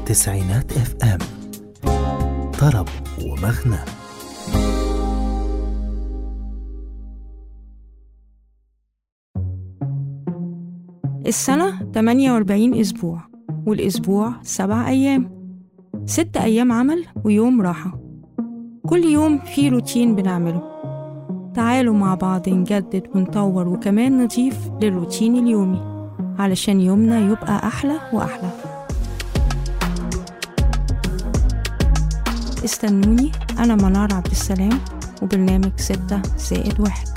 تسعينات اف ام طرب ومغنى السنة 48 أسبوع والأسبوع سبع أيام ست أيام عمل ويوم راحة كل يوم في روتين بنعمله تعالوا مع بعض نجدد ونطور وكمان نضيف للروتين اليومي علشان يومنا يبقى أحلى وأحلى استنوني أنا منار عبد السلام وبرنامج ستة زائد واحد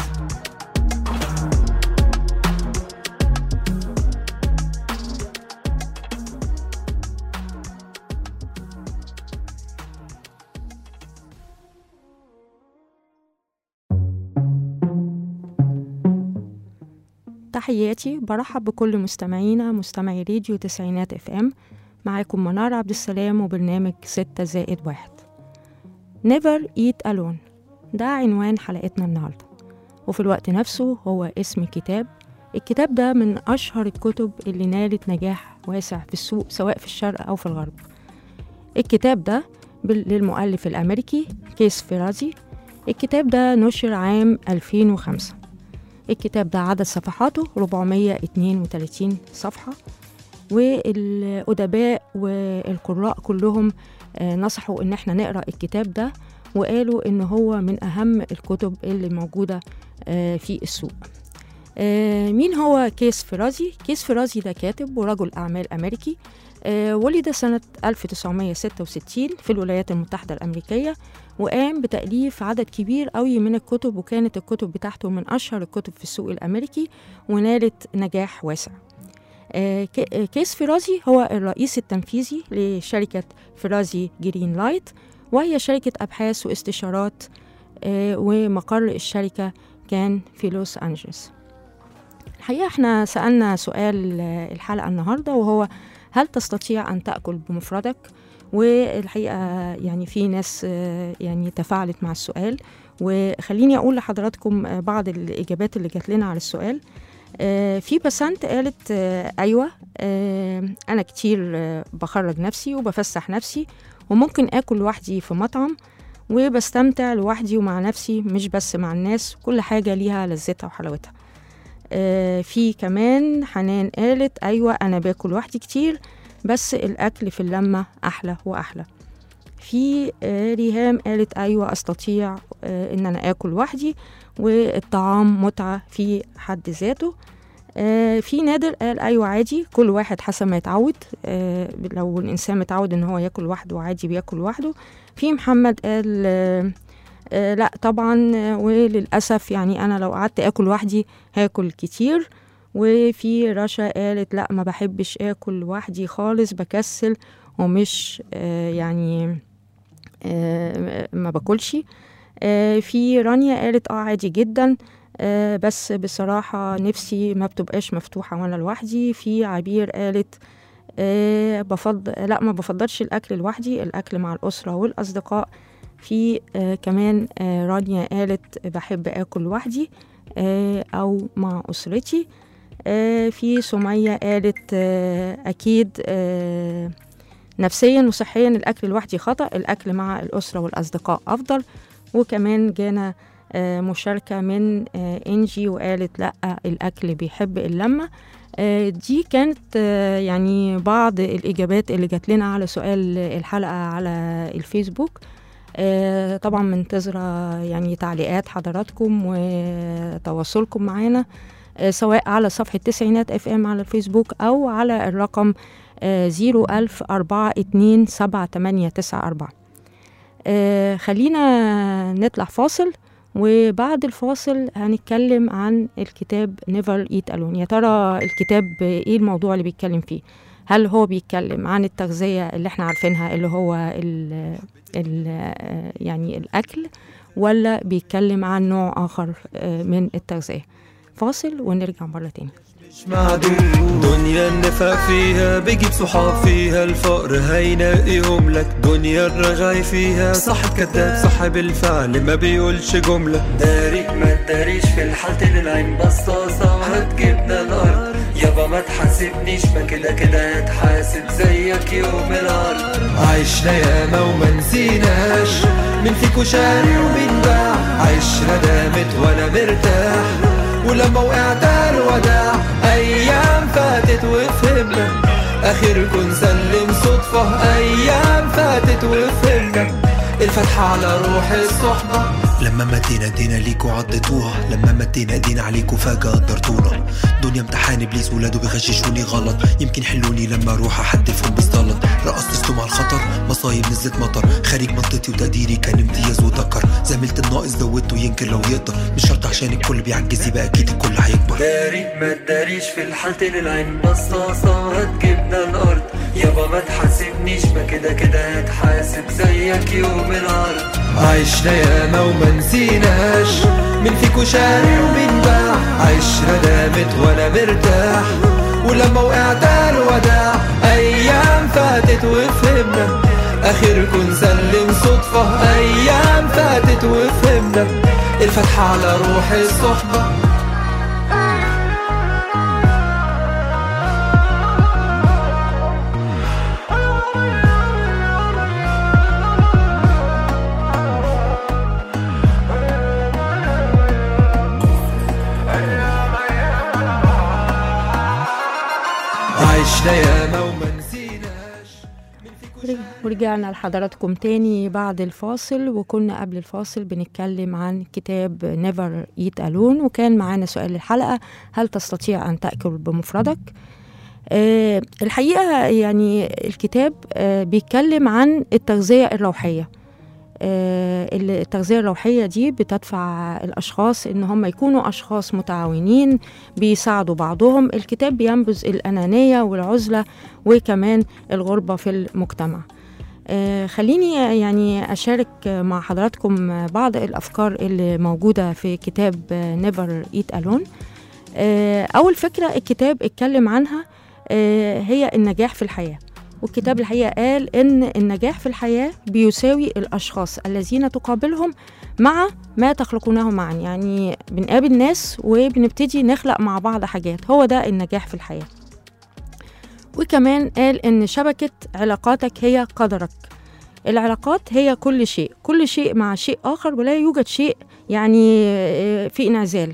تحياتي برحب بكل مستمعينا مستمعي راديو تسعينات اف ام معاكم منار عبد السلام وبرنامج ستة زائد واحد Never eat alone ده عنوان حلقتنا النهاردة وفي الوقت نفسه هو اسم كتاب الكتاب ده من أشهر الكتب اللي نالت نجاح واسع في السوق سواء في الشرق أو في الغرب الكتاب ده بال- للمؤلف الأمريكي كيس فيرازي الكتاب ده نشر عام 2005 الكتاب ده عدد صفحاته 432 صفحة والأدباء والقراء كلهم آه، نصحوا إن احنا نقرأ الكتاب ده وقالوا إن هو من أهم الكتب اللي موجودة آه، في السوق آه، مين هو كيس فيرازي؟ كيس فيرازي ده كاتب ورجل أعمال أمريكي آه، ولد سنة 1966 في الولايات المتحدة الأمريكية وقام بتأليف عدد كبير قوي من الكتب وكانت الكتب بتاعته من أشهر الكتب في السوق الأمريكي ونالت نجاح واسع آه، ك- آه، كيس فيرازي هو الرئيس التنفيذي لشركة فيرازي جرين لايت وهي شركة أبحاث واستشارات آه، ومقر الشركة كان في لوس أنجلوس الحقيقة احنا سألنا سؤال آه، الحلقة النهاردة وهو هل تستطيع أن تأكل بمفردك؟ والحقيقة يعني في ناس آه، يعني تفاعلت مع السؤال وخليني أقول لحضراتكم آه، بعض الإجابات اللي جات لنا على السؤال آه، في بسنت قالت آه، أيوة آه، أنا كتير آه، بخرج نفسي وبفسح نفسي وممكن آكل لوحدي في مطعم وبستمتع لوحدي ومع نفسي مش بس مع الناس كل حاجة ليها لذتها وحلاوتها آه، في كمان حنان قالت أيوة أنا باكل لوحدي كتير بس الأكل في اللمة أحلى وأحلى في آه، ريهام قالت أيوة أستطيع آه، إن أنا آكل لوحدي والطعام متعة في حد ذاته آه، في نادر قال أيوة عادي كل واحد حسب ما يتعود آه، لو الإنسان متعود إن هو ياكل لوحده عادي بياكل لوحده في محمد قال آه، آه، لا طبعا آه، وللأسف يعني أنا لو قعدت آكل لوحدي هاكل كتير وفي رشا قالت لا ما بحبش آكل لوحدي خالص بكسل ومش آه، يعني آه، ما باكلش آه، في رانيا قالت اه عادي جدا آه، بس بصراحة نفسي ما بتبقاش مفتوحة وأنا لوحدي في عبير قالت آه، بفضل لا ما بفضلش الأكل لوحدي الأكل مع الأسرة والأصدقاء في آه، كمان آه، رانيا قالت بحب آكل لوحدي آه، أو مع أسرتي آه، في سمية قالت آه، أكيد آه، نفسيا وصحيا الأكل لوحدي خطأ الأكل مع الأسرة والأصدقاء أفضل وكمان جانا آه، مشاركة من آه، إنجي وقالت لأ الأكل بيحب اللمة آه، دي كانت آه، يعني بعض الإجابات اللي جات لنا على سؤال الحلقة على الفيسبوك آه، طبعا منتظرة يعني تعليقات حضراتكم وتواصلكم معانا آه، سواء على صفحة تسعينات اف ام على الفيسبوك أو على الرقم زيرو ألف أربعة اتنين سبعة تمانية تسعة أربعة خلينا نطلع فاصل وبعد الفاصل هنتكلم عن الكتاب نيفر ايت الون يا ترى الكتاب ايه الموضوع اللي بيتكلم فيه هل هو بيتكلم عن التغذية اللي احنا عارفينها اللي هو ال ال يعني الأكل ولا بيتكلم عن نوع آخر آه، من التغذية فاصل ونرجع مرة تاني مش معدوم دنيا النفاق فيها بيجيب صحاب فيها الفقر هينقيهم لك دنيا الرغاي فيها صاحب كذاب صاحب الفعل ما بيقولش جملة داري ما تداريش في الحالتين العين بصاصة وهتجيبنا الأرض يابا ما تحاسبنيش ما كده كده هتحاسب زيك يوم العرض عشنا ياما وما نسيناش مين فيكو شاري ومين باع عشرة دامت وانا مرتاح ولما وقعت الوداع ايام فاتت وفهمنا اخركم سلم صدفة ايام فاتت وفهمنا الفتحة على روح الصحبة لما مدينا ايدينا ليكوا عضتوها لما مدينا ايدينا عليكوا فجأة قدرتونا دنيا امتحان ابليس ولاده بيغششوني غلط يمكن حلوني لما اروح احدفهم بزلط رقصت مع الخطر مصايب نزلت مطر خارج منطقتي وتقديري كان امتياز وذكر زميلت الناقص زودته ينكر لو يقدر مش شرط عشان الكل بيعجز يبقى اكيد الكل هيكبر داري ما تداريش في الحالتين العين بصاصة هتجيبنا الأرض يابا ما تحاسبنيش ما كده كده هتحاسب زيك يوم العرض عشنا ياما وما نسيناش مين فيكو شاري ومين باع عشرة دامت وانا مرتاح ولما وقعت الوداع ايام فاتت وفهمنا اخركم سلم صدفة ايام فاتت وفهمنا الفتحة على روح الصحبة عشنا ياما وما نسيناش ورجعنا لحضراتكم تاني بعد الفاصل وكنا قبل الفاصل بنتكلم عن كتاب نيفر ايت الون وكان معانا سؤال الحلقة هل تستطيع أن تأكل بمفردك؟ آه الحقيقة يعني الكتاب آه بيتكلم عن التغذية الروحية آه التغذية الروحية دي بتدفع الأشخاص إن هم يكونوا أشخاص متعاونين بيساعدوا بعضهم الكتاب بينبذ الأنانية والعزلة وكمان الغربة في المجتمع آه خليني يعني أشارك مع حضراتكم بعض الأفكار اللي موجودة في كتاب نيفر ايت ألون أول فكرة الكتاب اتكلم عنها آه هي النجاح في الحياة والكتاب الحقيقة قال إن النجاح في الحياة بيساوي الأشخاص الذين تقابلهم مع ما تخلقونه معا يعني بنقابل ناس وبنبتدي نخلق مع بعض حاجات هو ده النجاح في الحياة وكمان قال إن شبكة علاقاتك هي قدرك العلاقات هي كل شيء كل شيء مع شيء آخر ولا يوجد شيء يعني في انعزال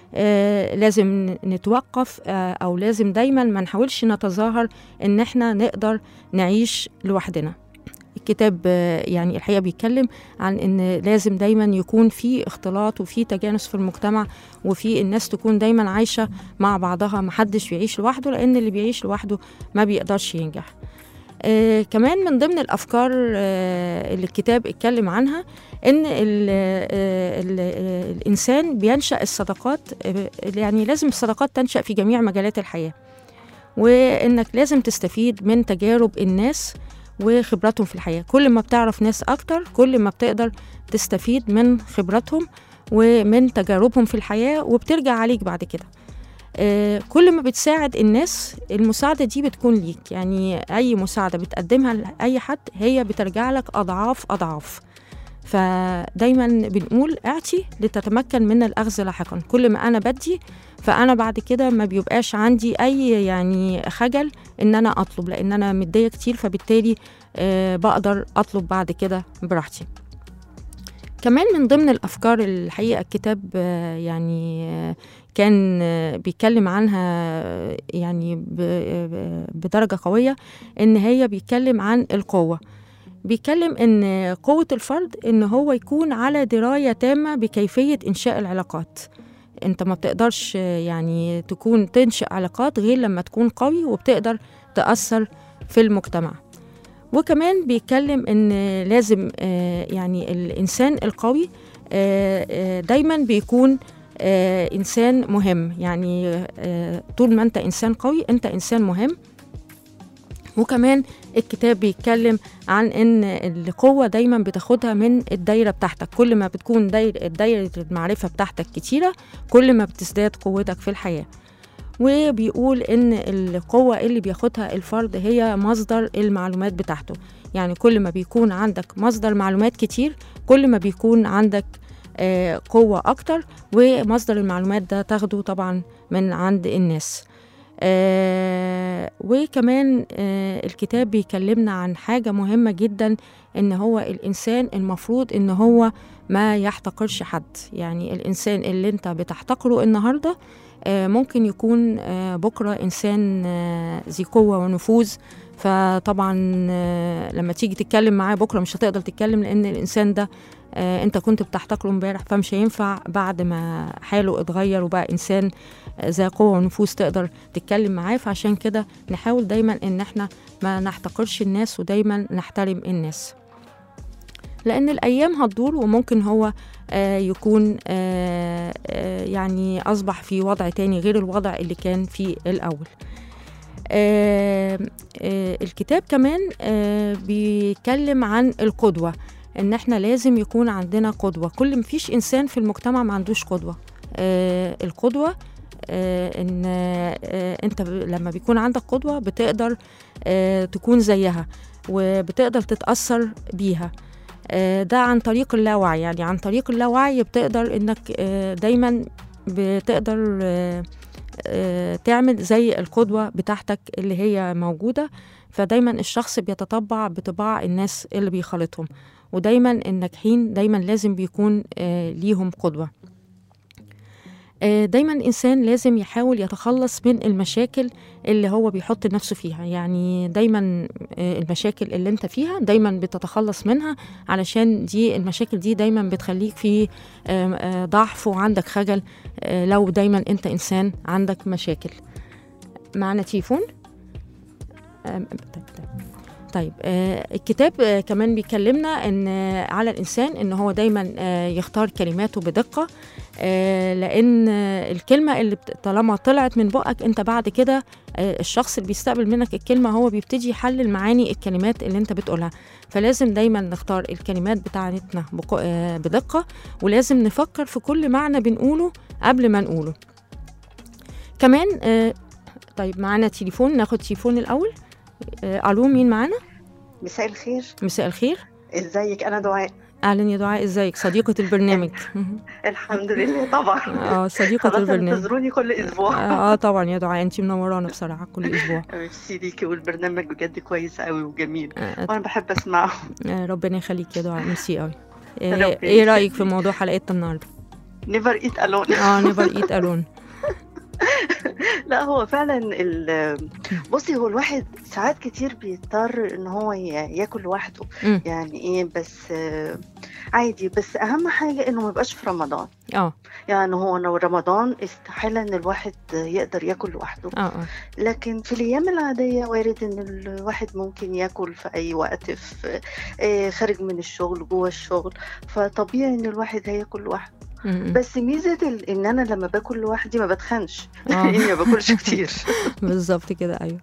آه لازم نتوقف آه او لازم دايما ما نحاولش نتظاهر ان احنا نقدر نعيش لوحدنا الكتاب آه يعني الحقيقه بيتكلم عن ان لازم دايما يكون في اختلاط وفي تجانس في المجتمع وفي الناس تكون دايما عايشه مع بعضها محدش بيعيش لوحده لان اللي بيعيش لوحده ما بيقدرش ينجح آه كمان من ضمن الافكار آه اللي الكتاب اتكلم عنها ان ال ال ال الانسان بينشا الصداقات آه يعني لازم الصداقات تنشا في جميع مجالات الحياه وانك لازم تستفيد من تجارب الناس وخبراتهم في الحياه كل ما بتعرف ناس اكتر كل ما بتقدر تستفيد من خبراتهم ومن تجاربهم في الحياه وبترجع عليك بعد كده آه كل ما بتساعد الناس المساعدة دي بتكون ليك يعني أي مساعدة بتقدمها لأي حد هي بترجع لك أضعاف أضعاف فدايما بنقول اعطي لتتمكن من الأخذ لاحقا كل ما أنا بدي فأنا بعد كده ما بيبقاش عندي أي يعني خجل إن أنا أطلب لأن أنا مدية كتير فبالتالي آه بقدر أطلب بعد كده براحتي كمان من ضمن الأفكار الحقيقة الكتاب آه يعني آه كان بيتكلم عنها يعني بدرجة قوية إن هي بيتكلم عن القوة بيتكلم إن قوة الفرد إن هو يكون على دراية تامة بكيفية إنشاء العلاقات أنت ما بتقدرش يعني تكون تنشئ علاقات غير لما تكون قوي وبتقدر تأثر في المجتمع وكمان بيتكلم إن لازم يعني الإنسان القوي دايما بيكون آه إنسان مهم يعني آه طول ما أنت إنسان قوي أنت إنسان مهم وكمان الكتاب بيتكلم عن ان القوة دايما بتاخدها من الدايرة بتاعتك كل ما بتكون دايرة, دايرة المعرفة بتاعتك كتيرة كل ما بتزداد قوتك في الحياة وبيقول ان القوة اللي بياخدها الفرد هي مصدر المعلومات بتاعته يعني كل ما بيكون عندك مصدر معلومات كتير كل ما بيكون عندك آه قوة أكتر ومصدر المعلومات ده تاخده طبعا من عند الناس آه وكمان آه الكتاب بيكلمنا عن حاجة مهمة جدا ان هو الانسان المفروض ان هو ما يحتقرش حد يعني الانسان اللي انت بتحتقره النهارده آه ممكن يكون آه بكره انسان آه ذي قوه ونفوذ فطبعا آه لما تيجي تتكلم معاه بكره مش هتقدر تتكلم لان الانسان ده آه انت كنت بتحتقره امبارح فمش هينفع بعد ما حاله اتغير وبقى انسان آه، ذا قوه ونفوذ تقدر تتكلم معاه فعشان كده نحاول دايما ان احنا ما نحتقرش الناس ودايما نحترم الناس لان الايام هتدور وممكن هو آه، يكون آه، آه، يعني اصبح في وضع تاني غير الوضع اللي كان فيه الاول آه، آه، الكتاب كمان آه، بيتكلم عن القدوه ان احنا لازم يكون عندنا قدوه كل مفيش انسان في المجتمع ما عندوش قدوه آه، القدوه آه، ان آه، انت ب- لما بيكون عندك قدوه بتقدر آه، تكون زيها وبتقدر تتاثر بيها آه، ده عن طريق اللاوعي يعني عن طريق اللاوعي بتقدر انك آه، دايما بتقدر آه، آه، تعمل زي القدوة بتاعتك اللي هي موجودة فدايما الشخص بيتطبع بطباع الناس اللي بيخالطهم ودايما الناجحين دايما لازم بيكون آه، ليهم قدوة آه، دايما الإنسان لازم يحاول يتخلص من المشاكل اللي هو بيحط نفسه فيها يعني دايما آه، المشاكل اللي انت فيها دايما بتتخلص منها علشان دي المشاكل دي دايما بتخليك في آه، آه، ضعف وعندك خجل آه، لو دايما انت انسان عندك مشاكل معنا تليفون آم، طيب طيب. طيب آه الكتاب آه كمان بيكلمنا ان آه على الانسان ان هو دايما آه يختار كلماته بدقه آه لان آه الكلمه اللي بت- طالما طلعت من بقك انت بعد كده آه الشخص اللي بيستقبل منك الكلمه هو بيبتدي يحلل معاني الكلمات اللي انت بتقولها فلازم دايما نختار الكلمات بتاعتنا بق- آه بدقه ولازم نفكر في كل معنى بنقوله قبل ما نقوله كمان آه طيب معانا تليفون ناخد تليفون الاول آه الو مين معانا مساء الخير مساء الخير ازيك انا دعاء اهلا يا دعاء ازيك صديقه البرنامج الحمد لله طبعا اه صديقه خلاص البرنامج انتظروني كل اسبوع اه آه، طبعا يا دعاء انت منورانا بصراحه كل اسبوع ميرسي ليكي والبرنامج بجد كويس قوي وجميل آه وانا بحب اسمعه آه ربنا يخليك يا دعاء ميرسي قوي آه ربنا ايه رايك في يخليك. موضوع حلقتنا النهارده نيفر ايت الون اه نيفر ايت الون لا هو فعلا ال- بصي هو الواحد ساعات كتير بيضطر ان هو ي- ياكل لوحده مم. يعني ايه بس آه، عادي بس اهم حاجه انه ما يبقاش في رمضان اه يعني هو لو رمضان استحاله ان الواحد يقدر ياكل لوحده اه اه لكن في الأيام العادية وارد إن الواحد ممكن ياكل في أي وقت في آه، خارج من الشغل جوه الشغل فطبيعي إن الواحد هياكل لوحده م- م. بس ميزة ال- إن أنا لما باكل لوحدي ما بتخنش آه. إني ما باكلش كتير بالظبط كده ايوه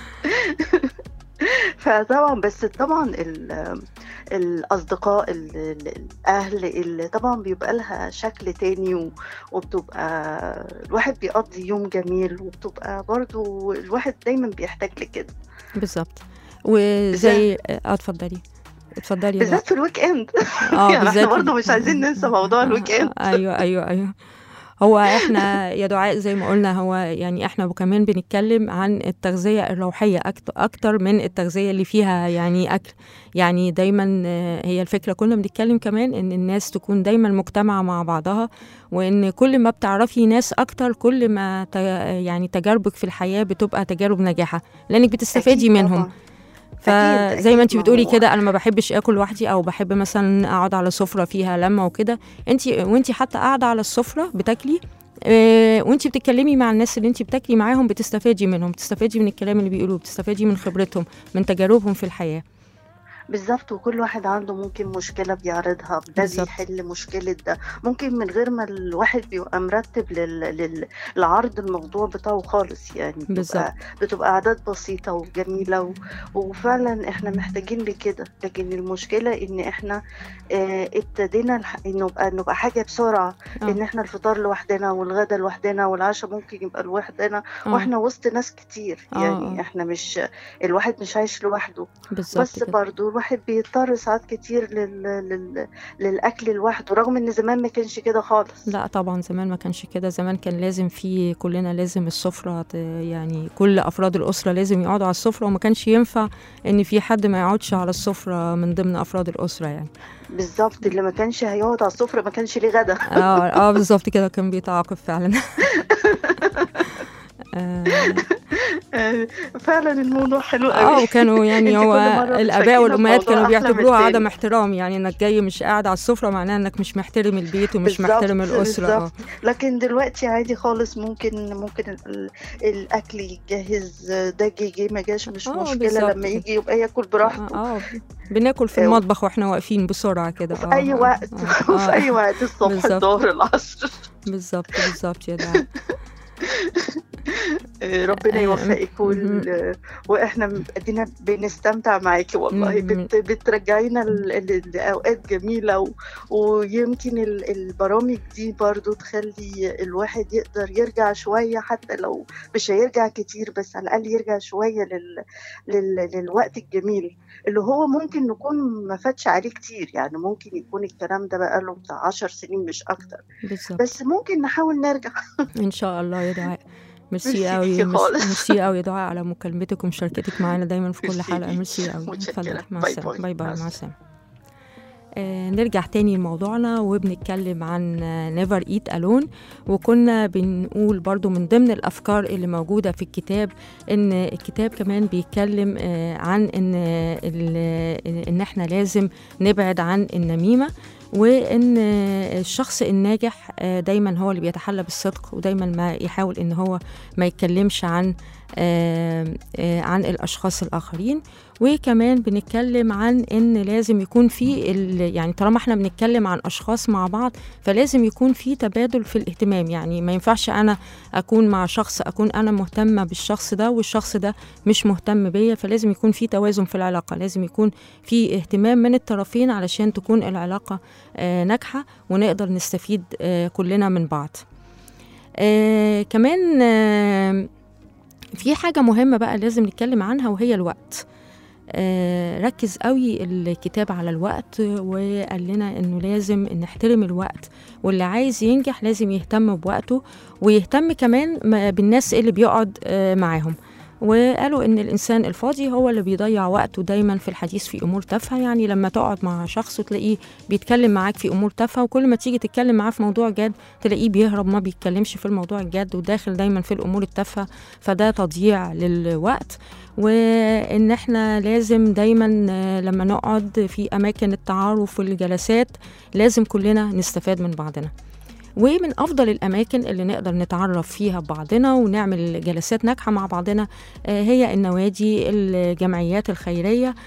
فطبعا بس طبعا ال- الأصدقاء ال- ال- الأهل اللي طبعا بيبقى لها شكل تاني و- وبتبقى الواحد بيقضي يوم جميل وبتبقى برضو الواحد دايما بيحتاج لكده بالظبط وزي اه اتفضلي اتفضلي يا دعاء بالذات في الويك اند اه يعني احنا بالذات برضه مش عايزين ننسى موضوع الويك اند ايوه ايوه ايوه هو احنا يا دعاء زي ما قلنا هو يعني احنا كمان بنتكلم عن التغذية الروحية أكت- أكتر من التغذية اللي فيها يعني أكل يعني دايما آه، هي الفكرة كنا بنتكلم كمان إن الناس تكون دايما مجتمعة مع بعضها وإن كل ما بتعرفي ناس أكتر كل ما ت- يعني تجاربك في الحياة بتبقى تجارب ناجحة لأنك بتستفادي أكيد منهم طبعاً. أكيد، فزي ما انت أكيد، ما بتقولي هو- كده انا ما بحبش اكل لوحدي او بحب مثلا اقعد على سفره فيها لمه وكده انت وانت حتى قاعده على السفره بتاكلي آه، وانت بتتكلمي مع الناس اللي انت بتاكلي معاهم بتستفادي منهم بتستفادي من الكلام اللي بيقولوه بتستفادي من خبرتهم من تجاربهم في الحياه بالظبط وكل واحد عنده ممكن مشكلة بيعرضها ده بالظبط. بيحل مشكلة ده ممكن من غير ما الواحد بيبقى مرتب لل... لل... لعرض الموضوع بتاعه خالص يعني بالظبط. بتبقى, بتبقى أعداد بسيطة وجميلة و... وفعلا احنا محتاجين لكده لكن المشكلة ان احنا اه ابتدينا الح... انه نبقى نبقى حاجة بسرعة آه. ان احنا الفطار لوحدنا والغدا لوحدنا والعشاء ممكن يبقى لوحدنا آه، واحنا وسط ناس كتير آه، يعني آه. احنا مش الواحد مش عايش لوحده بالظبط بس كده برضو الواحد بيضطر ساعات كتير لل... لل... للاكل لوحده رغم ان زمان ما كانش كده خالص لا طبعا زمان ما كانش كده زمان كان لازم في كلنا لازم السفرة ت- يعني كل أفراد الأسرة لازم يقعدوا على السفرة وما كانش ينفع إن في حد ما يقعدش على السفرة من ضمن أفراد الأسرة يعني بالظبط اللي ما كانش هيقعد على السفره ما كانش ليه غدا اه اه بالظبط كده كان بيتعاقب فعلا آه، آه، فعلا الموضوع حلو اه قوي وكانوا يعني انت هو كل مرة الاباء بتفاجئنا والامهات بموضوع كانوا أحلى من بيعتبروها التاني. عدم احترام يعني انك جاي مش قاعد على السفره معناها انك مش محترم البيت ومش بالظبط، محترم الاسره اه بالظبط. لكن دلوقتي عادي خالص ممكن ممكن ال- الاكل يتجهز ده جه جه ما جاش مش آه، مشكله بالظبط لما كده. يجي يبقى ياكل براحته اه بناكل في آه، المطبخ واحنا واقفين بسرعه كده في اه اي آه، وقت آه، آه، في اي وقت الصبح بالظبط. الظهر العصر بالظبط بالظبط يا دعاء آه، ربنا آه، يوفقك وال... واحنا ادينا بنستمتع معاكي والله مم. بت... بترجعينا ل... ل... لاوقات جميله و... ويمكن ال... البرامج دي برضو تخلي الواحد يقدر يرجع شويه حتى لو مش هيرجع كتير بس على الاقل يرجع شويه لل... لل... للوقت الجميل اللي هو ممكن نكون ما فاتش عليه كتير يعني ممكن يكون الكلام ده بقاله بتاع عشر سنين مش اكتر بالظبط بس ممكن نحاول نرجع ان شاء الله يا دعاء ميرسي ميرسي قوي ليكي ميرسي خالص. ميرسي قوي يا دعاء على مكالمتك ومشاركتك معانا دايما في كل ميرسي حلقه ليكي. ميرسي قوي متشكرة. اتفضل مع باي السلامه باي. باي باي مع مع السلامة. السلامه آه نرجع تاني لموضوعنا وبنتكلم عن نيفر ايت الون وكنا بنقول برضو من ضمن الافكار اللي موجوده في الكتاب ان الكتاب كمان بيتكلم آه عن ان ال- ان احنا لازم نبعد عن النميمه وان آه، الشخص الناجح آه، دايما هو اللي بيتحلى بالصدق ودايما ما يحاول ان هو ما يتكلمش عن آه، آه، عن الاشخاص الاخرين وكمان بنتكلم عن ان لازم يكون في ال- يعني طالما احنا بنتكلم عن اشخاص مع بعض فلازم يكون في تبادل في الاهتمام يعني ما ينفعش انا اكون مع شخص اكون انا مهتمه بالشخص ده والشخص ده مش مهتم بيا فلازم يكون في توازن في العلاقه لازم يكون في اهتمام من الطرفين علشان تكون العلاقه آه، ناجحه ونقدر نستفيد آه، كلنا من بعض آه، كمان آه، في حاجه مهمه بقى لازم نتكلم عنها وهي الوقت آه، ركز قوي الكتاب على الوقت وقال لنا انه لازم نحترم الوقت واللي عايز ينجح لازم يهتم بوقته ويهتم كمان م- بالناس اللي بيقعد آه، معاهم وقالوا ان الانسان الفاضي هو اللي بيضيع وقته دايما في الحديث في امور تافهه يعني لما تقعد مع شخص وتلاقيه بيتكلم معاك في امور تافهه وكل ما تيجي تتكلم معاه في موضوع جاد تلاقيه بيهرب ما بيتكلمش في الموضوع الجاد وداخل دايما في الامور التافهه فده تضييع للوقت وان احنا لازم دايما آه، لما نقعد في اماكن التعارف والجلسات لازم كلنا نستفاد من بعضنا ومن افضل الاماكن اللي نقدر نتعرف فيها ببعضنا ونعمل جلسات ناجحه مع بعضنا آه، هي النوادي الجمعيات الخيريه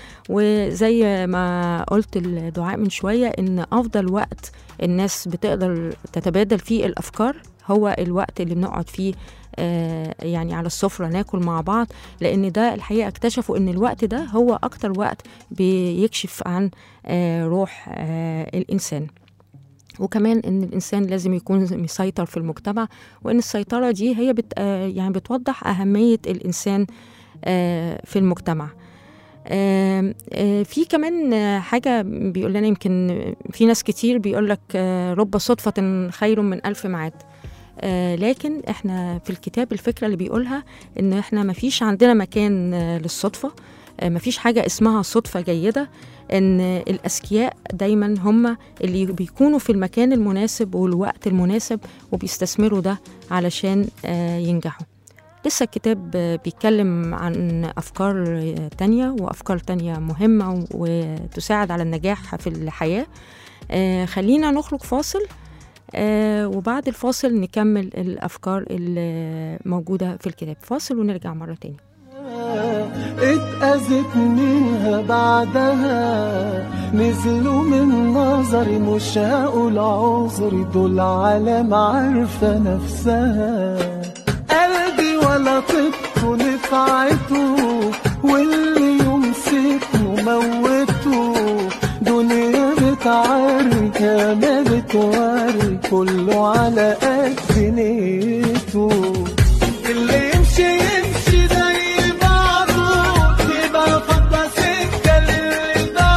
وزي ما قلت الدعاء من شويه ان افضل وقت الناس بتقدر تتبادل فيه الافكار هو الوقت اللي بنقعد فيه آه، يعني على السفرة ناكل مع بعض لأن ده الحقيقة اكتشفوا إن الوقت ده هو أكتر وقت بيكشف عن آه، روح آه، الإنسان وكمان ان الانسان لازم يكون مسيطر في المجتمع وان السيطره دي هي بت آه، يعني بتوضح اهميه الانسان آه، في المجتمع آم، آه، في كمان آه، حاجة بيقول لنا يمكن في ناس كتير بيقول لك آه، رب صدفة خير من ألف ميعاد آه، لكن احنا في الكتاب الفكرة اللي بيقولها ان احنا مفيش عندنا مكان آه، للصدفة آه، مفيش حاجة اسمها صدفة جيدة ان الأذكياء دايما هم اللي بيكونوا في المكان المناسب والوقت المناسب وبيستثمروا ده علشان آه، ينجحوا لسه الكتاب آه، بيتكلم عن أفكار آه، تانية وأفكار تانية مهمة وتساعد على النجاح في الحياة آه، خلينا نخرج فاصل آه، وبعد الفاصل نكمل الأفكار اللي موجودة في الكتاب فاصل ونرجع مرة تاني اتأذت منها بعدها نزلوا من نظري مش هقول عذري دول عالم عارفة نفسها قلبي ولا طبته نفعته واللي يمسكه موته دنيا بتعري ما بتوري كله على قد نيته اللي يمشي يمشي زي بعضه يبقى خطة سكة للي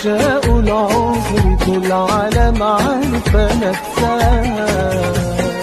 مشاء العذر دول عالم عارفة نفسها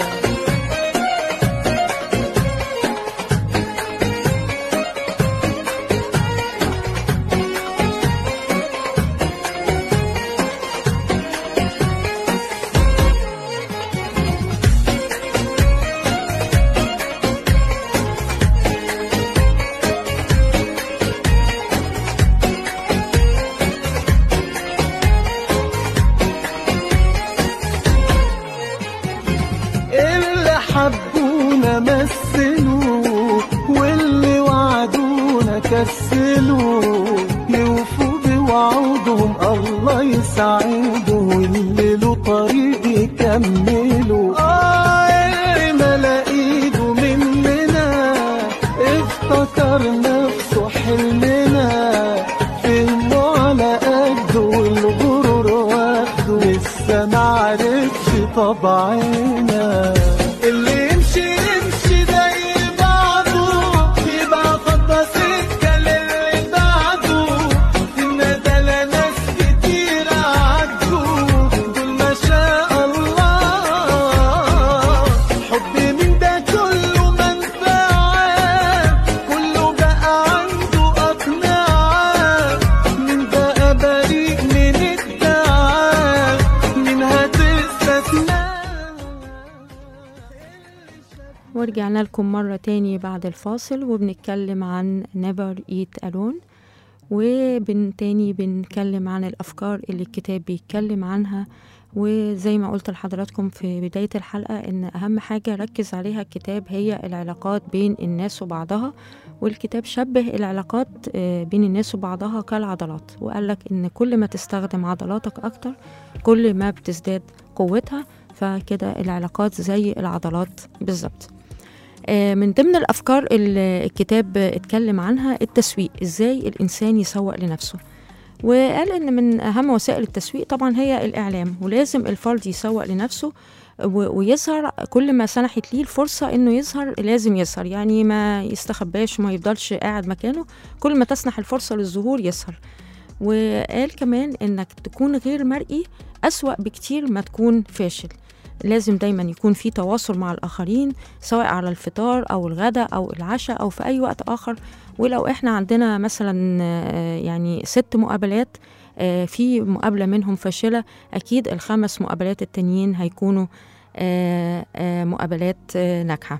اللي حبونا مثلوا واللي وعدونا كسلوا يوفوا بوعودهم الله يسعدهم واللي له طريق يكملوا آه اللي ملا ايده مننا افتكر نفسه حلمنا فهمه على قده والغرور واخده لسه معرفش طبعنا اللي يمشي يمشي زي بعضه يبقى خطى سكة للي بعده إن ده لا ناس كتير عدوا دول ما شاء الله حب من ده كله منفعة كله بقى عنده أقنعة من بقى بريء من الدعاء من هتستثنى ورجعنا لكم مرة تاني بعد الفاصل وبنتكلم عن never eat alone وبن تاني بنتكلم عن الأفكار اللي الكتاب بيتكلم عنها وزي ما قلت لحضراتكم في بداية الحلقة إن أهم حاجة ركز عليها الكتاب هي العلاقات بين الناس وبعضها والكتاب شبه العلاقات آه، بين الناس وبعضها كالعضلات وقال لك إن كل ما تستخدم عضلاتك أكتر كل ما بتزداد قوتها فكده العلاقات زي العضلات بالظبط آه، من ضمن الأفكار اللي الكتاب اتكلم عنها التسويق إزاي الإنسان يسوق لنفسه وقال إن من أهم وسائل التسويق طبعا هي الإعلام ولازم الفرد يسوق لنفسه و- ويظهر كل ما سنحت ليه الفرصة إنه يظهر لازم يظهر يعني ما يستخباش وما يفضلش قاعد مكانه كل ما تسنح الفرصة للظهور يظهر وقال كمان إنك تكون غير مرئي أسوأ بكتير ما تكون فاشل لازم دايما يكون في تواصل مع الآخرين سواء على الفطار أو الغداء أو العشاء أو في أي وقت آخر ولو إحنا عندنا مثلا آه، يعني ست مقابلات آه، في مقابلة منهم فاشلة أكيد الخمس مقابلات التانيين هيكونوا آه، آه، مقابلات آه، ناجحة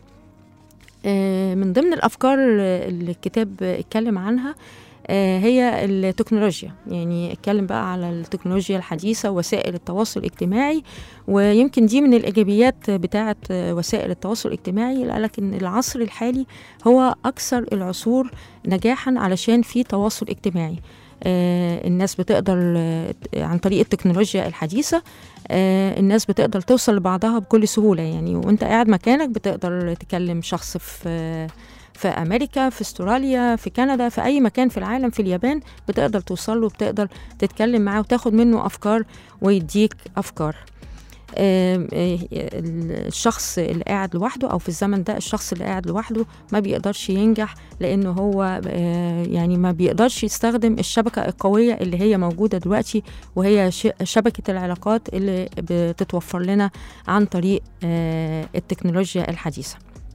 آه، من ضمن الأفكار اللي الكتاب اتكلم عنها آه، هي التكنولوجيا يعني اتكلم بقى على التكنولوجيا الحديثة ووسائل التواصل الاجتماعي ويمكن دي من الإيجابيات بتاعة آه، وسائل التواصل الاجتماعي اللي قالك إن العصر الحالي هو أكثر العصور نجاحا علشان في تواصل اجتماعي آه، الناس بتقدر آه، عن طريق التكنولوجيا الحديثة آه، الناس بتقدر توصل لبعضها بكل سهولة يعني وانت قاعد مكانك بتقدر تكلم شخص في في امريكا في استراليا في كندا في اي مكان في العالم في اليابان بتقدر توصل له بتقدر تتكلم معاه وتاخد منه افكار ويديك افكار آم، آه، الشخص اللي قاعد لوحده او في الزمن ده الشخص اللي قاعد لوحده ما بيقدرش ينجح لانه هو آه، يعني ما بيقدرش يستخدم الشبكه القويه اللي هي موجوده دلوقتي وهي ش- شبكه العلاقات اللي بتتوفر لنا عن طريق آه، التكنولوجيا الحديثه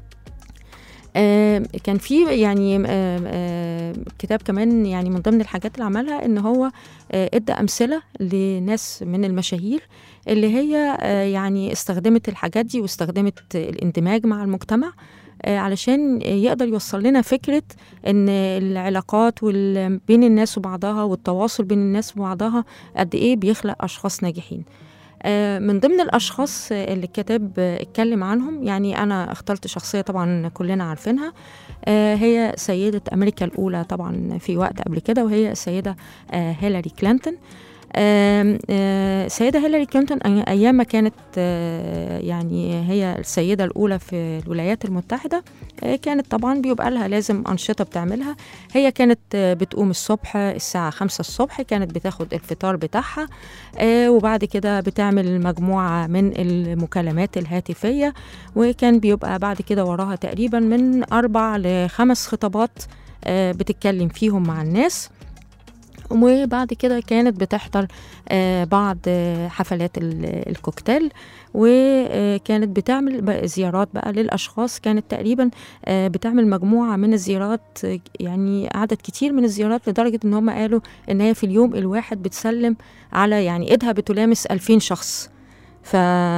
آه، كان في يعني آه، آه، كتاب كمان يعني من ضمن الحاجات اللي عملها ان هو آه، ادى امثله لناس من المشاهير اللي هي آه، يعني استخدمت الحاجات دي واستخدمت الاندماج مع المجتمع آه، علشان يقدر يوصل لنا فكرة ان العلاقات وال- بين الناس وبعضها والتواصل بين الناس وبعضها قد ايه بيخلق اشخاص ناجحين آه، من ضمن الاشخاص آه، اللي الكتاب آه، اتكلم عنهم يعني انا اخترت شخصيه طبعا كلنا عارفينها آه، هي سيده امريكا الاولى طبعا في وقت قبل كده وهي السيده آه، هيلاري كلينتون آم، آه، السيدة هيلاري كلينتون أي- أيام ما كانت آه، يعني هي السيدة الأولى في الولايات المتحدة آه، كانت طبعا بيبقى لها لازم أنشطة بتعملها هي كانت آه، بتقوم الصبح الساعة خمسة الصبح كانت بتاخد الفطار بتاعها آه، وبعد كده بتعمل مجموعة من المكالمات الهاتفية وكان بيبقى بعد كده وراها تقريبا من أربع لخمس خطابات آه، بتتكلم فيهم مع الناس وبعد كده كانت بتحضر آه، بعض آه، حفلات ال- الكوكتيل وكانت بتعمل بقى زيارات بقى للأشخاص كانت تقريبا آه، بتعمل مجموعة من الزيارات آه، يعني عدد كتير من الزيارات لدرجة إن هم قالوا إن هي في اليوم الواحد بتسلم على يعني إيدها بتلامس 2000 شخص ف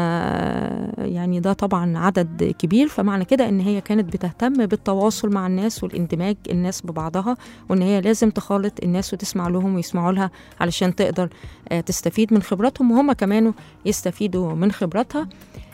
يعني ده طبعا عدد كبير فمعنى كده ان هي كانت بتهتم بالتواصل مع الناس والاندماج الناس ببعضها وان هي لازم تخالط الناس وتسمع لهم ويسمعوا لها علشان تقدر آه، تستفيد من خبراتهم وهم كمان يستفيدوا من خبراتها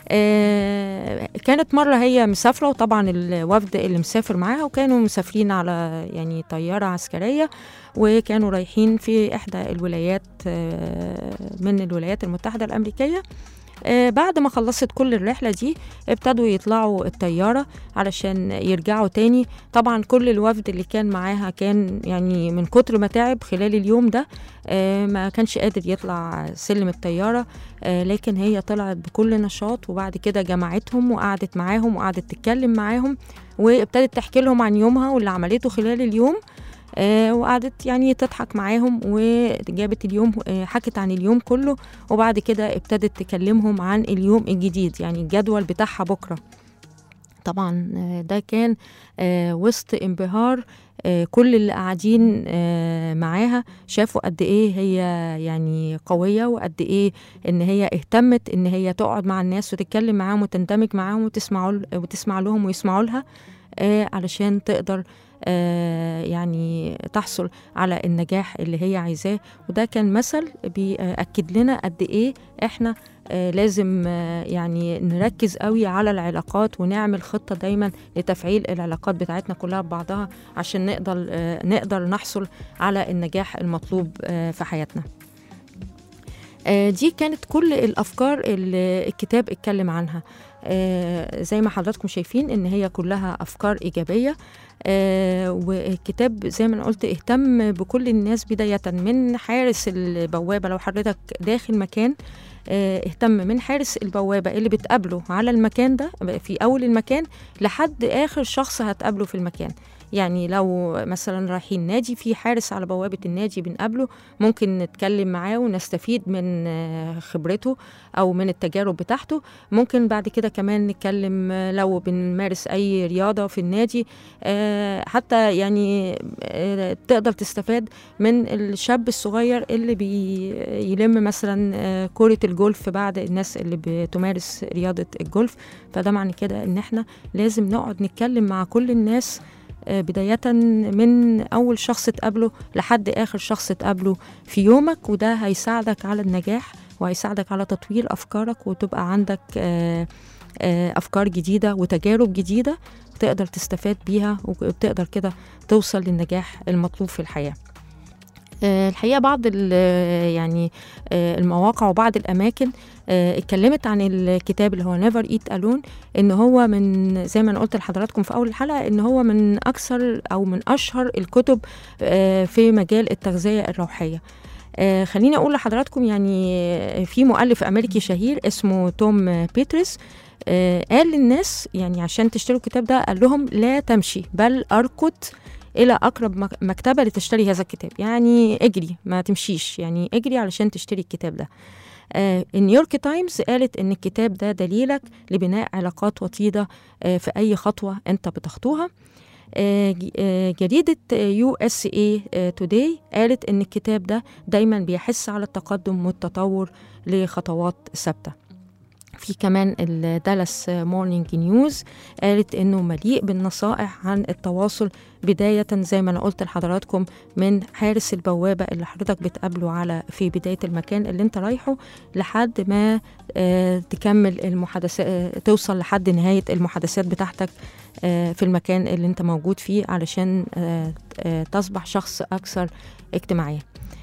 آه، كانت مرة هي مسافرة وطبعا الوفد اللي مسافر معاها وكانوا مسافرين على يعني طيارة عسكرية وكانوا رايحين في إحدى الولايات آه، من الولايات المتحدة الأمريكية آه، بعد ما خلصت كل الرحلة دي ابتدوا يطلعوا الطيارة علشان يرجعوا تاني طبعا كل الوفد اللي كان معاها كان يعني من كتر ما تعب خلال اليوم ده آه، ما كانش قادر يطلع سلم الطيارة آه، لكن هي طلعت بكل نشاط وبعد كده جمعتهم وقعدت معاهم وقعدت تتكلم معاهم وابتدت تحكي لهم عن يومها واللي عملته خلال اليوم آه، وقعدت يعني تضحك معاهم وجابت اليوم آه، حكت عن اليوم كله وبعد كده ابتدت تكلمهم عن اليوم الجديد يعني الجدول بتاعها بكرة طبعا آه، ده كان آه، وسط انبهار آه، كل اللي قاعدين آه، معاها شافوا قد ايه هي يعني قوية وقد ايه ان هي اهتمت ان هي تقعد مع الناس وتتكلم معاهم وتندمج معاهم وتسمعوا وتسمع لهم ويسمعوا لها آه، علشان تقدر آه، يعني تحصل على النجاح اللي هي عايزاه وده كان مثل بيأكد لنا قد ايه احنا آه، لازم آه، يعني نركز قوي على العلاقات ونعمل خطة دايما لتفعيل العلاقات بتاعتنا كلها ببعضها عشان نقدر آه، نقدر نحصل على النجاح المطلوب آه، في حياتنا آه، دي كانت كل الأفكار اللي الكتاب اتكلم عنها آه، زي ما حضراتكم شايفين ان هي كلها افكار ايجابيه آه، والكتاب زي ما انا قلت اهتم بكل الناس بدايه من حارس البوابه لو حضرتك داخل مكان آه، اهتم من حارس البوابه اللي بتقابله على المكان ده في اول المكان لحد اخر شخص هتقابله في المكان يعني لو مثلا رايحين نادي في حارس على بوابه النادي بنقابله ممكن نتكلم معاه ونستفيد من آه، خبرته او من التجارب بتاعته ممكن بعد كده كمان نتكلم آه، لو بنمارس اي رياضه في النادي آه، حتى يعني آه، تقدر تستفاد من الشاب الصغير اللي بيلم مثلا آه، كرة الجولف بعد الناس اللي بتمارس رياضة الجولف فده معنى كده ان احنا لازم نقعد نتكلم مع كل الناس آه، بداية من أول شخص تقابله لحد آخر شخص تقابله في يومك وده هيساعدك على النجاح وهيساعدك على تطوير أفكارك وتبقى عندك آه، آه، أفكار جديدة وتجارب جديدة تقدر تستفاد بيها وتقدر كده توصل للنجاح المطلوب في الحياة آه، الحقيقة بعض ال- يعني آه، المواقع وبعض الأماكن آه، اتكلمت عن الكتاب اللي هو نيفر ايت الون ان هو من زي ما انا قلت لحضراتكم في اول الحلقه ان هو من اكثر او من اشهر الكتب آه، في مجال التغذيه الروحيه آه، خليني اقول لحضراتكم يعني آه، في مؤلف امريكي شهير اسمه توم آه، بيترس آه، قال للناس يعني عشان تشتروا الكتاب ده قال لهم لا تمشي بل اركض الى اقرب مك- مكتبه لتشتري هذا الكتاب يعني اجري ما تمشيش يعني اجري علشان تشتري الكتاب ده آه، النيويورك تايمز قالت ان الكتاب ده دليلك لبناء علاقات وطيده آه، في اي خطوه انت بتخطوها آه، ج- آه، جريدة يو اس اي توداي قالت ان الكتاب ده دايما بيحث على التقدم والتطور لخطوات ثابته في كمان الدالاس مورنينج نيوز قالت انه مليء بالنصائح عن التواصل بداية زي ما انا قلت لحضراتكم من حارس البوابة اللي حضرتك بتقابله على في بداية المكان اللي انت رايحه لحد ما آه، تكمل المحادثات آه، توصل لحد نهاية المحادثات بتاعتك آه، في المكان اللي انت موجود فيه علشان آه، آه، تصبح شخص أكثر اجتماعية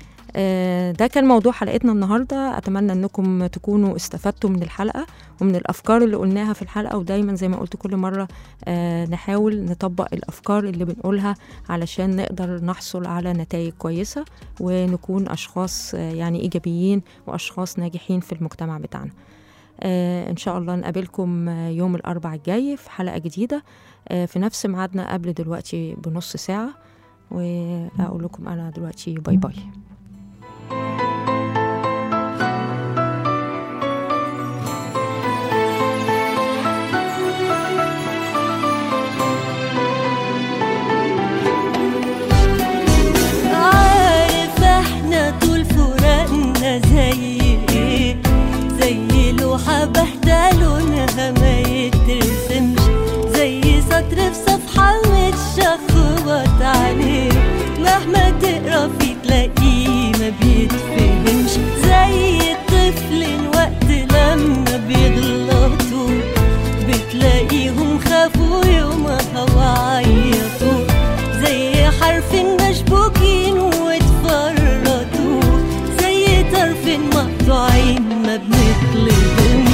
آه، ده كان موضوع حلقتنا النهارده اتمنى انكم تكونوا استفدتوا من الحلقه ومن الافكار اللي قلناها في الحلقه ودايما زي ما قلت كل مره آه، نحاول نطبق الافكار اللي بنقولها علشان نقدر نحصل على نتائج كويسه ونكون اشخاص آه، يعني ايجابيين واشخاص ناجحين في المجتمع بتاعنا آه، ان شاء الله نقابلكم آه، يوم الاربع الجاي في حلقه جديده آه، في نفس ميعادنا قبل دلوقتي بنص ساعه واقول لكم انا دلوقتي باي باي عارف احنا طول فراقنا زي ايه زي لوحة باهتة لونها ما يترسمش زي سطر في صفحة متشخبط عليه مهما تقرا فيه تلاقيه ما بيتفهمش زي الطفل وقت لما بيغلطوا بتلاقيهم خافوا يومها وعيطوا زي حرف مشبوكين واتفرطوا زي طرف مقطوعين ما بنطلبهم